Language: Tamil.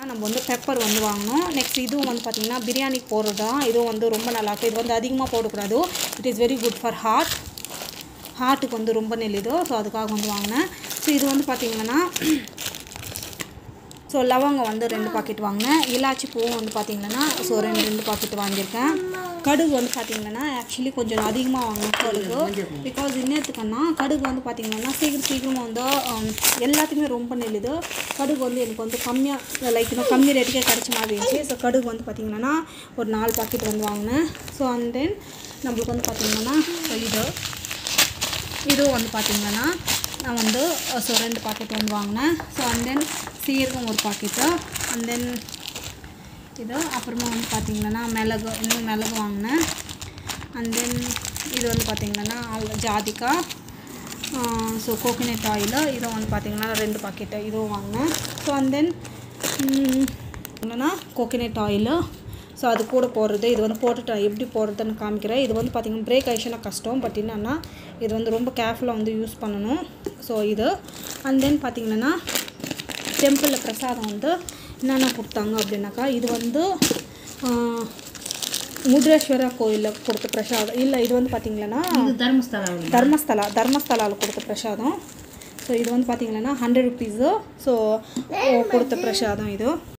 நம்ம வந்து பெப்பர் வந்து வாங்கணும் நெக்ஸ்ட் இதுவும் வந்து பார்த்திங்கன்னா பிரியாணி போடுறது தான் இதுவும் வந்து ரொம்ப நல்லாயிருக்கும் இது வந்து அதிகமாக போடக்கூடாது it is very good for heart ஹார்ட்டுக்கு வந்து ரொம்ப நெல்லுது ஸோ அதுக்காக வந்து வாங்கினேன் ஸோ இது வந்து பார்த்திங்கன்னா ஸோ லவங்கம் வந்து ரெண்டு பாக்கெட் வாங்கினேன் இலாச்சி பூவும் வந்து பார்த்திங்கன்னா ஸோ ரெண்டு ரெண்டு பாக்கெட் வாங்கியிருக்கேன் கடுகு வந்து பார்த்திங்கன்னா ஆக்சுவலி கொஞ்சம் அதிகமாக வாங்கணும் கடுகு பிகாஸ் இன்னத்துக்குன்னா கடுகு வந்து பார்த்திங்கன்னா சீக்கிரம் சீக்கிரமாக வந்து ஹம், எல்லாத்துக்குமே ரொம்ப நெல்லுது கடுகு வந்து எனக்கு வந்து கம்மியாக லைக் இன்னும் கம்மி ரேட்டுக்கே கிடச்ச மாதிரி இருந்துச்சு ஸோ கடுகு வந்து பார்த்திங்கன்னா ஒரு நாலு பாக்கெட் வந்து வாங்கினேன் ஸோ அண்ட் தென் நம்மளுக்கு வந்து பார்த்திங்கன்னா இது இதுவும் வந்து பார்த்திங்கன்னா நான் வந்து ஸோ ரெண்டு பாக்கெட் வந்து வாங்கினேன் ஸோ அண்ட் தென் சீரகம் ஒரு பாக்கெட்டு அண்ட் தென் இது அப்புறமா வந்து பார்த்திங்கன்னா மிளகு இன்னும் மிளகு வாங்கினேன் அண்ட் தென் இது வந்து பார்த்திங்கன்னா ஜாதிக்காய் ஸோ கோகோனட் ஆயில் இதுவும் வந்து பார்த்திங்கன்னா ரெண்டு பாக்கெட்டு இதுவும் வாங்கினேன் ஸோ அண்ட் தென் என்னென்னா கோகோனட் ஆயிலு ஸோ அது கூட போடுறது இது வந்து போட்டுட்டு நான் எப்படி போடுறதுன்னு காமிக்கிறேன் இது வந்து பார்த்திங்கன்னா பிரேக் ஆயிடுச்சுன்னா கஷ்டம் பட் என்னென்னா இது வந்து ரொம்ப கேர்ஃபுல்லாக வந்து யூஸ் பண்ணணும் ஸோ இது அண்ட் தென் பார்த்திங்கன்னா டெம்பிளில் பிரசாதம் வந்து என்னென்ன கொடுத்தாங்க அப்படின்னாக்கா இது வந்து ஆஹ், முத்ரேஸ்வரா கோயிலில் கொடுத்த பிரசாதம் இல்லை இது வந்து பார்த்திங்கன்னா இது தர்மஸ்தலம் தர்மஸ்தலா தர்மஸ்தலாவில் கொடுத்த பிரசாதம் ஸோ இது வந்து பார்த்திங்கன்னா ஹண்ட்ரட் ருபீஸு ஸோ கொடுத்த பிரசாதம் இது